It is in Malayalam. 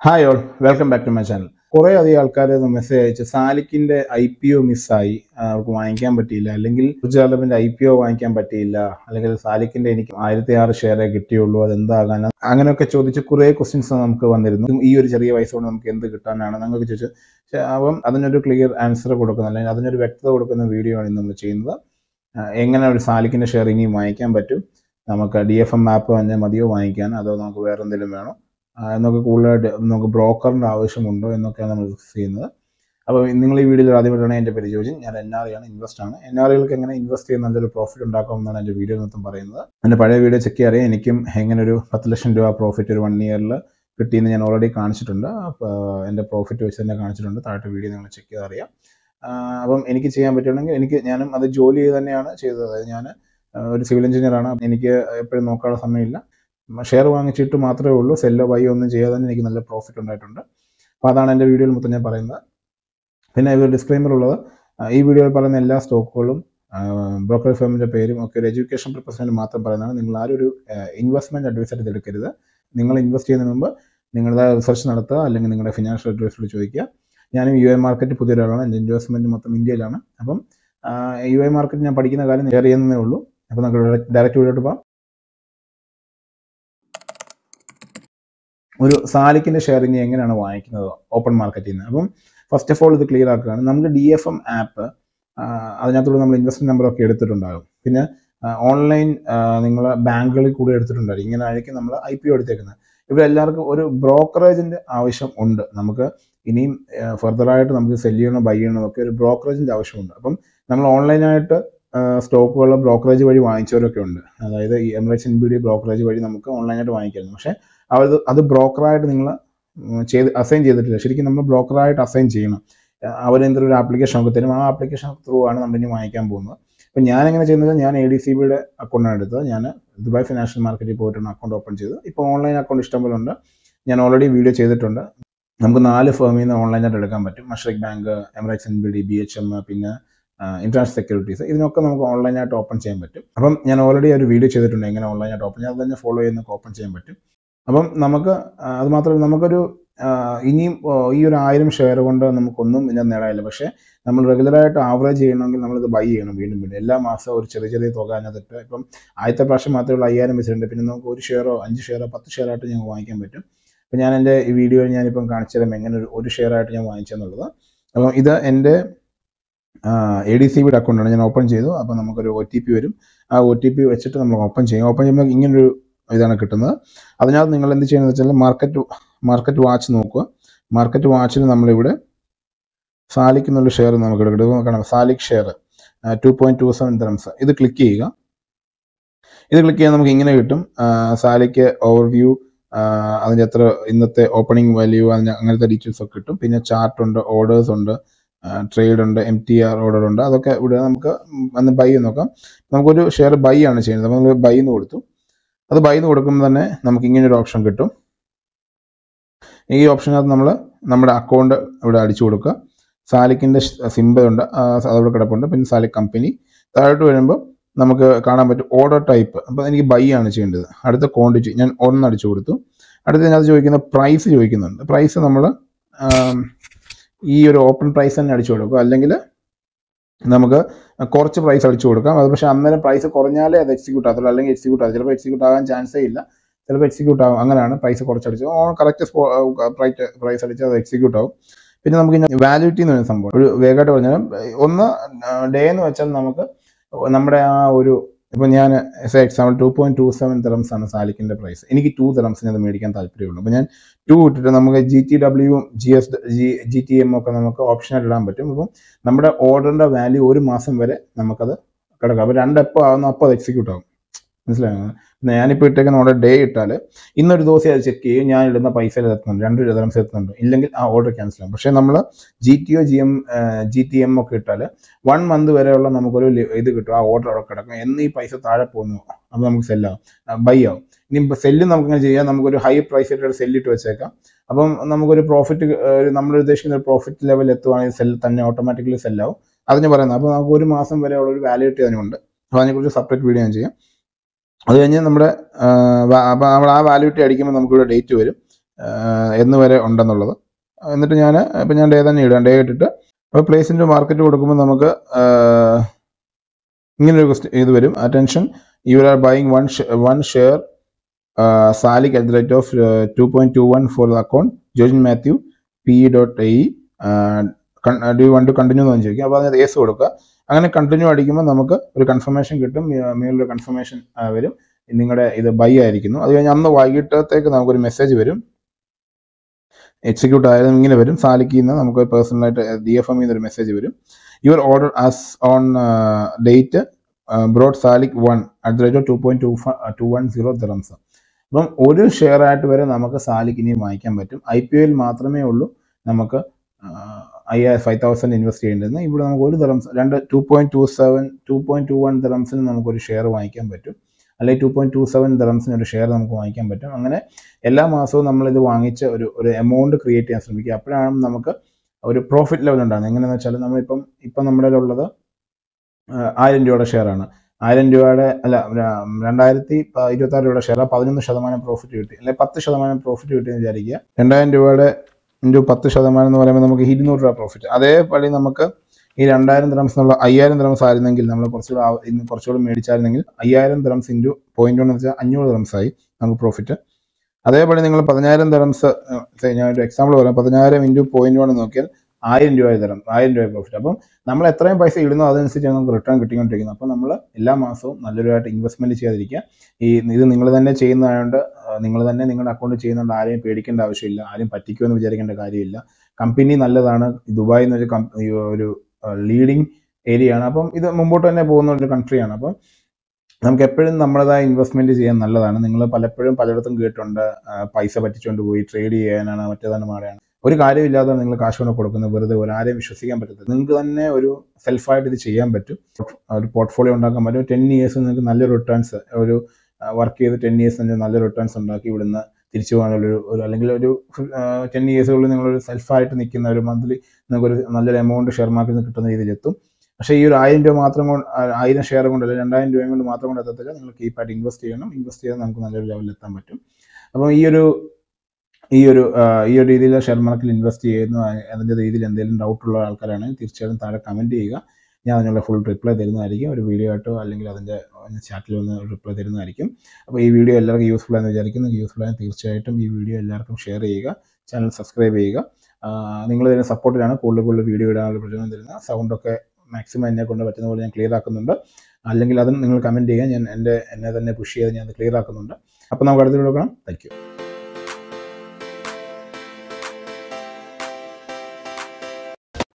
hi all welcome back to my channel കുറേ അധികം ആൾക്കാർ മെസ്സേജ് അയച്ചു സാലിക്കിന്റെ ഐ പി ഒ മിസ്സായി അവർക്ക് വാങ്ങിക്കാൻ പറ്റിയില്ല അല്ലെങ്കിൽ ഡെവലപ്മെന്റ് ഐ പി ഒ വാങ്ങിക്കാൻ പറ്റിയില്ല അല്ലെങ്കിൽ സാലിക്കിന്റെ എനിക്ക് ആയിരത്തി ആറ് ഷെയറേ കിട്ടിയുള്ളൂ അത് എന്താകാൻ അങ്ങനെയൊക്കെ ചോദിച്ച് കുറേ ക്വസ്റ്റ്യൻസ് നമുക്ക് വന്നിരുന്നു ഈ ഒരു ചെറിയ വയസ്സ് കൊണ്ട് നമുക്ക് എന്ത് കിട്ടാനാണ് നമുക്ക് ചോദിച്ചു പക്ഷേ അപ്പം അതിനൊരു ക്ലിയർ ആൻസർ കൊടുക്കുന്ന അല്ലെങ്കിൽ അതിനൊരു വ്യക്തത കൊടുക്കുന്ന വീഡിയോ ആണ് ഇന്ന് നമ്മൾ ചെയ്യുന്നത് ആ, എങ്ങനെ ഒരു സാലിക്കിന്റെ ഷെയർ ഇനി വാങ്ങിക്കാൻ പറ്റും നമുക്ക് ഡി എഫ് എം ആപ്പ് തന്നെ മതിയോ വാങ്ങിക്കാൻ അതോ നമുക്ക് വേറെ എന്തെങ്കിലും വേണോ ആ, എന്നൊക്കെ കൂടുതലായിട്ട് നമുക്ക് ബ്രോക്കറിൻ്റെ ആവശ്യമുണ്ടോ എന്നൊക്കെയാണ് നമ്മൾ ഡിസ്കസ് ചെയ്യുന്നത് അപ്പോൾ നിങ്ങൾ ഈ വീഡിയോയിൽ ആദ്യമായിട്ടാണ് എൻ്റെ പേര് ചോദിച്ചു ഞാൻ എൻ ആർ ആണ് ഇൻവെസ്റ്റ് ആണ് എൻ ആർ ഐകൾക്ക് എങ്ങനെ ഇൻവെസ്റ്റ് ചെയ്ത് നല്ലൊരു പ്രോഫിറ്റ് ഉണ്ടാക്കാമെന്നാണ് എൻ്റെ വീഡിയോ മൊത്തം പറയുന്നത് എൻ്റെ പഴയ വീഡിയോ ചെക്ക് ചെയ്യാൻ അറിയാം എനിക്കും എങ്ങനെ ഒരു പത്ത് ലക്ഷം രൂപ പ്രോഫിറ്റ് ഒരു വൺ ഇയറിൽ കിട്ടിയെന്ന് ഞാൻ ഓൾറെഡി കാണിച്ചിട്ടുണ്ട് അപ്പോൾ എൻ്റെ പ്രോഫിറ്റ് വെച്ച് തന്നെ കാണിച്ചിട്ടുണ്ട് താഴത്തെ വീഡിയോ നിങ്ങൾ ചെക്ക് ചെയ്ത് അറിയാം ആ, അപ്പം എനിക്ക് ചെയ്യാൻ പറ്റുകയാണെങ്കിൽ എനിക്ക് ഞാനും അത് ജോലി ചെയ്ത് തന്നെയാണ് ചെയ്തത് അതായത് ഞാൻ ഒരു സിവിൽ എഞ്ചിനീയർ ആണ് എനിക്ക് എപ്പോഴും നോക്കാനുള്ള സമയമില്ല ഷെയർ വാങ്ങിച്ചിട്ട് മാത്രമേ ഉള്ളൂ സെല്ലോ ബൈയോ ഒന്നും ചെയ്യാതെ തന്നെ എനിക്ക് നല്ല പ്രോഫിറ്റ് ഉണ്ടായിട്ടുണ്ട് അപ്പോൾ അതാണ് എൻ്റെ വീഡിയോയിൽ മൊത്തം ഞാൻ പറയുന്നത് പിന്നെ ഒരു ഡിസ്ക്ലൈമർ ഉള്ളത് ആ, ഈ വീഡിയോയിൽ പറയുന്ന എല്ലാ സ്റ്റോക്കുകളും ബ്രോക്കർ ഫേമിൻ്റെ പേരും ഒക്കെ ഒരു എഡ്യൂക്കേഷൻ പർപ്പസിന് മാത്രം പറയുന്നതാണ് നിങ്ങൾ ആരും ഒരു ഇൻവെസ്റ്റ്മെൻറ്റ് അഡ്വൈസായിട്ട് എടുക്കരുത് നിങ്ങൾ ഇൻവെസ്റ്റ് ചെയ്യുന്നതിന് മുമ്പ് നിങ്ങളുടെ റിസർച്ച് നടത്തുക അല്ലെങ്കിൽ നിങ്ങളുടെ ഫിനാൻഷ്യൽ അഡ്വൈസറോട് ചോദിക്കുക ഞാനും യു എ മാർക്കറ്റ് പുതിയ ഒരാളാണ് എൻ്റെ ഇൻവെസ്റ്റ്മെൻറ്റ് മൊത്തം ഇന്ത്യയിലാണ് അപ്പം യു എ മാർക്കറ്റ് ഞാൻ പഠിക്കുന്ന കാര്യം ഷെയർ ചെയ്യുന്നതേ ഉള്ളൂ അപ്പോൾ നമുക്ക് ഡയറക്റ്റ് വീഡിയോട്ട് പോകാം ഒരു സാലിക്കിന്റെ ഷെയറിങ് എങ്ങനെയാണ് വാങ്ങിക്കുന്നത് ഓപ്പൺ മാർക്കറ്റിൽ നിന്ന് അപ്പം ഫസ്റ്റ് ഓഫ് ഓൾ ഇത് ക്ലിയർ ആക്കുകയാണ് നമുക്ക് ഡി എഫ് എം ആപ്പ് അതിനകത്തൂടെ നമ്മൾ ഇൻവെസ്റ്റ്മെന്റ് നമ്പർ ഒക്കെ എടുത്തിട്ടുണ്ടാകും പിന്നെ ഓൺലൈൻ നിങ്ങൾ ബാങ്കുകളിൽ കൂടി എടുത്തിട്ടുണ്ടായിരിക്കും ഇങ്ങനെ ആയിരിക്കും നമ്മൾ ഐ പി ഒ എടുത്തേക്കുന്നത് ഇവരെല്ലാവർക്കും ഒരു ബ്രോക്കറേജിന്റെ ആവശ്യം ഉണ്ട് നമുക്ക് ഇനിയും ഫർദറായിട്ട് നമുക്ക് സെല് ചെയ്യണോ ബൈ ചെയ്യണോ ഒക്കെ ഒരു ബ്രോക്കറേജിന്റെ ആവശ്യമുണ്ട് അപ്പം നമ്മൾ ഓൺലൈനായിട്ട് സ്റ്റോക്കുകൾ ബ്രോക്കറേജ് വഴി വാങ്ങിച്ചവരൊക്കെ ഉണ്ട് അതായത് ഈ Emirates N B D brokerage വഴി നമുക്ക് ഓൺലൈനായിട്ട് വാങ്ങിക്കായിരുന്നു പക്ഷേ അത് അത് ബ്രോക്കറായിട്ട് നിങ്ങൾ ചെയ്ത് അസൈൻ ചെയ്തിട്ടില്ല ശരിക്കും നമ്മൾ ബ്രോക്കറായിട്ട് അസൈൻ ചെയ്യണം അവരെന്തൊരു ഒരു ആപ്ലിക്കേഷൻ നമുക്ക് തരും ആ ആപ്ലിക്കേഷൻ ത്രൂ ആണ് നമ്മൾ ഇനി വാങ്ങിക്കാൻ പോകുന്നത് അപ്പം ഞാൻ എങ്ങനെ ചെയ്യുന്നത് ഞാൻ എ ഡി സി ബിയുടെ അക്കൗണ്ടാണ് എടുത്തത് ഞാൻ ദുബായ് ഫിനാൻഷ്യൽ മാർക്കറ്റിൽ പോയിട്ടാണ് അക്കൗണ്ട് ഓപ്പൺ ചെയ്തത് ഇപ്പോൾ ഓൺലൈൻ അക്കൗണ്ട് ഇഷ്ടംപോലെ ഉണ്ട് ഞാൻ ഓൾറെഡി വീഡിയോ ചെയ്തിട്ടുണ്ട് നമുക്ക് നാല് ഫേമിൽ നിന്ന് ഓൺലൈനായിട്ട് എടുക്കാൻ പറ്റും Mashreq bank Emirates N B D B H M പിന്നെ ഇന്റർനാഷണൽ സെക്യൂരിറ്റീസ് ഇതിനൊക്കെ നമുക്ക് ഓൺലൈനായിട്ട് ഓപ്പൺ ചെയ്യാൻ പറ്റും അപ്പം ഞാൻ ഓൾറെഡി ഒരു വീഡിയോ ചെയ്തിട്ടുണ്ട് എങ്ങനെ ഓൺലൈനായിട്ട് ഓപ്പൺ ചെയ്യാം അത് തന്നെ ഫോളോ ചെയ്യുന്ന ഓപ്പൺ ചെയ്യാൻ പറ്റും അപ്പം നമുക്ക് ആ, അത് മാത്രമല്ല നമുക്കൊരു ആ, ഇനിയും ഓ, ഈ ഒരു ആയിരം ഷെയർ കൊണ്ട് നമുക്കൊന്നും ഇതിനകത്ത് നേടാനില്ല പക്ഷേ നമ്മൾ റെഗുലറായിട്ട് ആവറേജ് ചെയ്യണമെങ്കിൽ നമ്മളിത് ബൈ ചെയ്യണം വീണ്ടും വീണ്ടും എല്ലാ മാസവും ഒരു ചെറിയ ചെറിയ തുക അതിനകത്തിട്ട് ഇപ്പം ആദ്യത്തെ പ്രാവശ്യം മാത്രമേ ഉള്ളൂ അയ്യായിരം വെച്ചിട്ടുണ്ട് പിന്നെ നമുക്ക് ഒരു ഷെയറോ അഞ്ച് ഷെയറോ പത്ത് ഷെയർ ആയിട്ട് ഞങ്ങൾക്ക് വാങ്ങിക്കാൻ പറ്റും അപ്പം ഞാൻ എൻ്റെ ഈ വീഡിയോയിൽ ഞാനിപ്പം കാണിച്ചു തരാം എങ്ങനെ ഒരു ഒരു ഷെയർ ആയിട്ട് ഞാൻ വാങ്ങിച്ചെന്നുള്ളത് അപ്പം ഇത് എൻ്റെ എ ഡി സി ബിയുടെ അക്കൗണ്ടാണ് ഞാൻ ഓപ്പൺ ചെയ്തു അപ്പോൾ നമുക്കൊരു ഒ ടി പി വരും ആ ഒ ടി പി വെച്ചിട്ട് നമ്മൾ ഓപ്പൺ ചെയ്യും ഓപ്പൺ ചെയ്യുമ്പോൾ ഇങ്ങനൊരു ഇതാണ് കിട്ടുന്നത് അതിനകത്ത് നിങ്ങൾ എന്ത് ചെയ്യണമെന്ന് വെച്ചാൽ മാർക്കറ്റ് മാർക്കറ്റ് വാച്ച് നോക്കുക മാർക്കറ്റ് വാച്ചിൽ നമ്മളിവിടെ സാലിക് എന്നുള്ള ഷെയർ നമുക്ക് എടുക്കുന്നത് കാണാം Salik share two point two seven dirhams ഇത് ക്ലിക്ക് ചെയ്യുക ഇത് ക്ലിക്ക് ചെയ്യാൻ നമുക്ക് ഇങ്ങനെ കിട്ടും ആ, സാലിക്ക് ഓവർവ്യൂ അതിൻ്റെ എത്ര ഇന്നത്തെ ഓപ്പണിംഗ് വാല്യൂ അതിന് അങ്ങനത്തെ ഡീറ്റെയിൽസ് ഒക്കെ കിട്ടും പിന്നെ ചാർട്ട് ഉണ്ട് ഓർഡേഴ്സ് ഉണ്ട് ട്രേഡ് ഉണ്ട് എം ടി ആർ ഓർഡർ ഉണ്ട് അതൊക്കെ ഇവിടെ നമുക്ക് വന്ന് ബൈ നോക്കാം നമുക്കൊരു ഷെയർ ബൈ ആണ് ചെയ്യുന്നത് അപ്പോൾ നമ്മൾ ബൈ എന്ന് കൊടുത്തു അത് ബൈ എന്ന് കൊടുക്കുമ്പോൾ തന്നെ നമുക്ക് ഇങ്ങനെ ഒരു ഓപ്ഷൻ കിട്ടും ഈ ഓപ്ഷനകത്ത് നമ്മൾ നമ്മുടെ അക്കൗണ്ട് ഇവിടെ അടിച്ചു കൊടുക്കുക സാലിക്കിൻ്റെ സിമ്പിൾ ഉണ്ട് ആ, അതവിടെ കിടപ്പുണ്ട് പിന്നെ സാലിക് കമ്പനി താഴോട്ട് വരുമ്പോൾ നമുക്ക് കാണാൻ പറ്റും ഓർഡർ ടൈപ്പ് അപ്പോൾ എനിക്ക് ബൈ ആണ് ചെയ്യേണ്ടത് അടുത്ത ക്വാണ്ടിറ്റി ഞാൻ ഒന്ന് അടിച്ചു കൊടുത്തു അടുത്ത ഇതിനകത്ത് ചോദിക്കുന്ന പ്രൈസ് ചോദിക്കുന്നുണ്ട് പ്രൈസ് നമ്മൾ ഈ ഒരു ഓപ്പൺ പ്രൈസ് തന്നെ അടിച്ചു കൊടുക്കുക അല്ലെങ്കിൽ നമുക്ക് കുറച്ച് പ്രൈസ് അടിച്ചു കൊടുക്കാം അത് പക്ഷേ അന്നേരം പ്രൈസ് കുറഞ്ഞാലേ അത് എക്സിക്യൂട്ട് ആകത്തുള്ളൂ അല്ലെങ്കിൽ എക്സിക്യൂട്ട് ആകും ചിലപ്പോൾ എക്സിക്യൂട്ട് ആകാൻ ചാൻസേ ഇല്ല ചിലപ്പോൾ എക്സിക്യൂട്ട് ആകും അങ്ങനെയാണ് പ്രൈസ് കുറച്ചടിച്ച് കറക്റ്റ് പ്രൈസ് പ്രൈസ് അടിച്ച് അത് എക്സിക്യൂട്ട് ആകും പിന്നെ നമുക്ക് വാലിഡിറ്റി എന്ന് പറയുന്ന സംഭവം ഒരു വേഗമായിട്ട് പറഞ്ഞാൽ ഒന്ന് ഡേ എന്ന് വെച്ചാൽ നമുക്ക് നമ്മുടെ ആ ഒരു ഇപ്പം ഞാൻ as example two point two seven dirhams ആണ് സാലിക്കിന്റെ പ്രൈസ് എനിക്ക് ടു തെറംസിന് അത് മേടിക്കാൻ താല്പര്യമുള്ളൂ അപ്പോൾ ഞാൻ ടു ഇട്ടിട്ട് നമുക്ക് ജി ടി ഡബ്ല്യുവും G S G G T M ഒക്കെ നമുക്ക് ഓപ്ഷനായിട്ട് ഇടാൻ പറ്റും അപ്പം നമ്മുടെ ഓർഡറിന്റെ വാല്യൂ ഒരു മാസം വരെ നമുക്കത് കിടക്കാം അപ്പോൾ രണ്ട് എപ്പോൾ ആകുന്നു അപ്പോൾ അത് എക്സിക്യൂട്ട് ആകും മനസ്സിലായോ പിന്നെ ഞാനിപ്പോൾ ഇട്ടേക്കുന്ന ഓർഡർ ഡേ ഇട്ടാൽ ഇന്നൊരു ദിവസം അത് ചെക്ക് ചെയ്യും ഞാൻ ഇടുന്ന പൈസയിൽ എത്തുന്നുണ്ട് രണ്ട് ദിറംസ് എത്തുന്നുണ്ട് ഇല്ലെങ്കിൽ ആ ഓർഡർ ക്യാൻസൽ ആകും പക്ഷേ നമ്മൾ G T O G M G T M ഒക്കെ ഇട്ടാൽ വൺ മന്ത് വരെയുള്ള നമുക്കൊരു ലി- ഇത് കിട്ടും ആ ഓർഡർ അവിടെ കിടക്കും എന്ന് ഈ പൈസ താഴെ പോകുന്നു അപ്പോൾ നമുക്ക് സെല്ലാവും ബൈ ആവും ഇനി ഇപ്പോൾ സെല്ല് നമുക്ക് ഇങ്ങനെ ചെയ്യാം നമുക്കൊരു ഹൈ പ്രൈസ് ഇട്ട് സെല്ലിട്ട് വെച്ചേക്കാം അപ്പം നമുക്കൊരു പ്രോഫിറ്റ് നമ്മൾ ഉദ്ദേശിക്കുന്ന ഒരു പ്രോഫിറ്റ് ലെവൽ എത്തുവാണെങ്കിൽ സെൽ തന്നെ ഓട്ടോമാറ്റിക്കലി സെല്ലാവും അതിന് പറയുന്നത് അപ്പോൾ നമുക്ക് ഒരു മാസം വരെ ഉള്ള ഒരു വാലിഡിറ്റി അതിനുണ്ട് അപ്പോൾ അതിനെക്കുറിച്ച് സെപ്പറേറ്റ് വീഡിയോ ഞാൻ ചെയ്യാം അത് കഴിഞ്ഞ് നമ്മുടെ അപ്പോൾ നമ്മൾ ആ വാല്യൂട്ടി അടിക്കുമ്പോൾ നമുക്കിവിടെ ഡേറ്റ് വരും എന്ന് വരെ ഉണ്ടെന്നുള്ളത് എന്നിട്ട് ഞാൻ ഇപ്പം ഞാൻ ഡേ തന്നെ ഇടാം ഡേ ഇട്ടിട്ട് അപ്പോൾ പ്ലേസിൻ്റെ മാർക്കറ്റ് കൊടുക്കുമ്പോൾ നമുക്ക് ആഹ്, ഇങ്ങനൊരു ക്വസ്റ്റ്യൻ ഇത് വരും attention you are buying one one share Salik at the rate of two point two one four the account Jojin Mathew P dot I do one two continue എന്ന് ചോദിക്കും അപ്പോൾ അതിന് ഏസ് കൊടുക്കുക അങ്ങനെ കണ്ടിന്യൂ അടിക്കുമ്പോൾ നമുക്ക് ഒരു കൺഫർമേഷൻ കിട്ടും മേ- മേളിലൊരു കൺഫർമേഷൻ വരും നിങ്ങളുടെ ഇത് ബൈ ആയിരിക്കുന്നു അത് കഴിഞ്ഞ് അന്ന് വൈകിട്ടത്തേക്ക് നമുക്കൊരു മെസ്സേജ് വരും എക്സിക്യൂട്ട് ആയാലും ഇങ്ങനെ വരും സാലിക്കിൽ നിന്ന് നമുക്ക് പേഴ്സണലായിട്ട് ഡി എഫ് എമ്മിൽ നിന്ന് ഒരു മെസ്സേജ് വരും your order as on date bought Salik one at the rate of two point two two one zero dirhams അപ്പം ഒരു ഷെയർ ആയിട്ട് വരെ നമുക്ക് സാലിക്ക് ഇനി വാങ്ങിക്കാൻ പറ്റും ഐ പി ഒയിൽ മാത്രമേ ഉള്ളൂ നമുക്ക് അയ്യായിരം ഫൈവ് തൗസൻഡ് ഇൻവെസ്റ്റ് ചെയ്യേണ്ടതെന്ന് ഇവിടെ നമുക്ക് ഒരു ദിറംസ് രണ്ട് two point two seven two point two one ദിറംസിന് നമുക്കൊരു ഷെയർ വാങ്ങിക്കാൻ പറ്റും അല്ലെങ്കിൽ ടു പോയിന്റ് ടു സെവൻ ദിറംസിന് ഒരു ഷെയർ നമുക്ക് വാങ്ങിക്കാൻ പറ്റും അങ്ങനെ എല്ലാ മാസവും നമ്മളിത് വാങ്ങിച്ച് ഒരു ഒരു എമൗണ്ട് ക്രിയേറ്റ് ചെയ്യാൻ ശ്രമിക്കുക അപ്പോഴാണ് നമുക്ക് ഒരു പ്രോഫിറ്റ് ലെവൽ ഉണ്ടാകുന്നത് എങ്ങനെയാണെന്ന് വെച്ചാൽ നമ്മളിപ്പം ഇപ്പം നമ്മുടെ ഉള്ളത് ആയിരം രൂപയുടെ ഷെയറാണ് ആയിരം രൂപയുടെ അല്ല ര- രണ്ടായിരത്തി പ- ഇരുപത്തി ആറ് രൂപയുടെ ഷെയർ പതിനൊന്ന് ശതമാനം പ്രോഫിറ്റ് കിട്ടി അല്ലെങ്കിൽ പത്ത് ശതമാനം പ്രോഫിറ്റ് കിട്ടിയെന്ന് വിചാരിക്കുക രണ്ടായിരം രൂപയുടെ ഇൻറ്റു പത്ത് ശതമാനം എന്ന് പറയുമ്പോൾ നമുക്ക് ഇരുന്നൂറ് രൂപ പ്രോഫിറ്റ് അതേപടി നമുക്ക് ഈ രണ്ടായിരം ദ്രംസ് എന്നുള്ള അയ്യായിരം ദ്രംസ് ആയിരുന്നെങ്കിൽ നമ്മൾ കുറച്ചുകൂടെ ആ- ഇന്ന് കുറച്ചുകൂടെ മേടിച്ചായിരുന്നെങ്കിൽ അയ്യായിരം ദ്രംസ് ഇൻറ്റു പോയിന്റ് എന്ന് വെച്ചാൽ അഞ്ഞൂറ് ദ്രംസ് ആയി നമുക്ക് പ്രോഫിറ്റ് അതേപോലെ നിങ്ങൾ പതിനായിരം ദ്രംസ് ഞാൻ ഒരു എക്സാമ്പിൾ പറയാം പതിനായിരം ഇൻറ്റു പോയിന്റ് വൺ നോക്കിയാൽ ആയിരം രൂപ തരം ആയിരം രൂപ പ്രോഫിറ്റ് അപ്പം നമ്മൾ എത്രയും പൈസ ഇടുന്നോ അതനുസരിച്ച് നമുക്ക് റിട്ടേൺ കിട്ടിക്കൊണ്ടിരിക്കുന്നത് അപ്പോൾ നമ്മൾ എല്ലാ മാസവും നല്ലൊരുമായിട്ട് ഇൻവെസ്റ്റ്മെന്റ് ചെയ്യാതിരിക്കുക ഈ ഇത് നിങ്ങൾ തന്നെ ചെയ്യുന്നതായതുകൊണ്ട് നിങ്ങൾ തന്നെ നിങ്ങളുടെ അക്കൗണ്ട് ചെയ്യുന്നതുകൊണ്ട് ആരെയും പേടിക്കേണ്ട ആവശ്യമില്ല ആരും പറ്റിക്കുമെന്ന് വിചാരിക്കേണ്ട കാര്യമില്ല കമ്പനി നല്ലതാണ് ദുബായ് എന്ന് വെച്ചാൽ കം- ഈ ഒരു ലീഡിങ് ഏരിയ ആണ് അപ്പം ഇത് മുമ്പോട്ട് തന്നെ പോകുന്ന ഒരു കൺട്രിയാണ് അപ്പം നമുക്ക് എപ്പോഴും നമ്മളതായ ഇൻവെസ്റ്റ്മെന്റ് ചെയ്യാൻ നല്ലതാണ് നിങ്ങൾ പലപ്പോഴും പലയിടത്തും കേട്ടിട്ടുണ്ട് ആ, പൈസ പറ്റിച്ചുകൊണ്ട് പോയി ട്രേഡ് ചെയ്യാനാണ് മറ്റേതാണ് മാടെയാണ് ഒരു കാര്യമില്ലാതെ നിങ്ങൾ കാശ് കൊണ്ട് കൊടുക്കുന്നത് വെറുതെ ഒരു ആരെയും വിശ്വസിക്കാൻ പറ്റത്തില്ല നിങ്ങൾക്ക് തന്നെ ഒരു സെൽഫായിട്ട് ഇത് ചെയ്യാൻ പറ്റും ഒരു പോർട്ട്ഫോളിയോ ഉണ്ടാക്കാൻ പറ്റും ടെൻ ഇയേഴ്സ് നിങ്ങൾക്ക് നല്ലൊരു റിട്ടേൺസ് ഒരു വർക്ക് ചെയ്ത് ടെൻ ഇയേഴ്സ് നല്ല റിട്ടേൺസ് ഉണ്ടാക്കി ഇവിടുന്ന് തിരിച്ചു പോകാനുള്ള ഒരു ഒരു അല്ലെങ്കിൽ ഒരു ടെൻ ഇയേഴ്സുകളിൽ നിങ്ങളൊരു സെൽഫായിട്ട് നിൽക്കുന്ന ഒരു മന്ത്ലി നിങ്ങൾക്കൊരു നല്ലൊരു എമൗണ്ട് ഷെയർ മാർക്കറ്റിൽ നിന്ന് കിട്ടുന്ന രീതിയിലെത്തും പക്ഷേ ഈ ഒരു ആയിരം രൂപ മാത്രം കൊണ്ട് ആ, ആയിരം ഷെയർ കൊണ്ട് അല്ലെങ്കിൽ രണ്ടായിരം രൂപയും കൊണ്ട് മാത്രം കൊണ്ട് എത്തത്തില്ല നിങ്ങൾ കീപ്പായിട്ട് ഇൻവെസ്റ്റ് ചെയ്യണം ഇൻവെസ്റ്റ് ചെയ്താൽ നമുക്ക് നല്ലൊരു ലെവലിൽ എത്താൻ പറ്റും അപ്പം ഈ ഒരു ഈ ഒരു ആ, ഈ ഒരു രീതിയിൽ ഷെയർ മാർക്കറ്റിൽ ഇൻവെസ്റ്റ് ചെയ്യുന്ന അതിൻ്റെ രീതിയിൽ എന്തെങ്കിലും ഡൗട്ട് ഉള്ള ആൾക്കാരാണെങ്കിൽ തീർച്ചയായിട്ടും താഴെ കമൻറ്റ് ചെയ്യുക ഞാൻ അതിനുള്ള ഫുൾ റിപ്ലൈ തരുന്നതായിരിക്കും ഒരു വീഡിയോ ആയിട്ടോ അല്ലെങ്കിൽ അതിൻ്റെ ചാറ്റിൽ വന്ന് റിപ്ലൈ തരുന്നതായിരിക്കും അപ്പോൾ ഈ വീഡിയോ എല്ലാവർക്കും യൂസ്ഫുൾ ആണെന്ന് വിചാരിക്കുന്നു യൂസ്ഫുൾ ആയ തീർച്ചയായിട്ടും ഈ വീഡിയോ എല്ലാവർക്കും ഷെയർ ചെയ്യുക ചാനൽ സബ്സ്ക്രൈബ് ചെയ്യുക നിങ്ങൾ ഇതിന് സപ്പോർട്ടിലാണ് കൂടുതൽ കൂടുതൽ വീഡിയോ ഇടാനുള്ള പ്രചോദനം തരുന്നത് സൗണ്ടൊക്കെ മാക്സിമം എന്നെ കൊണ്ട് പറ്റുന്ന പോലെ ഞാൻ ക്ലിയർ ആക്കുന്നുണ്ട് അല്ലെങ്കിൽ അതും നിങ്ങൾ കമൻറ്റ് ചെയ്യുക ഞാൻ എൻ്റെ എന്നെ തന്നെ പുഷ് ചെയ്ത് ഞാൻ അത് ക്ലിയർ ആക്കുന്നുണ്ട് അപ്പോൾ നമുക്ക് അടുത്ത വീഡിയോ കാണാം താങ്ക് യു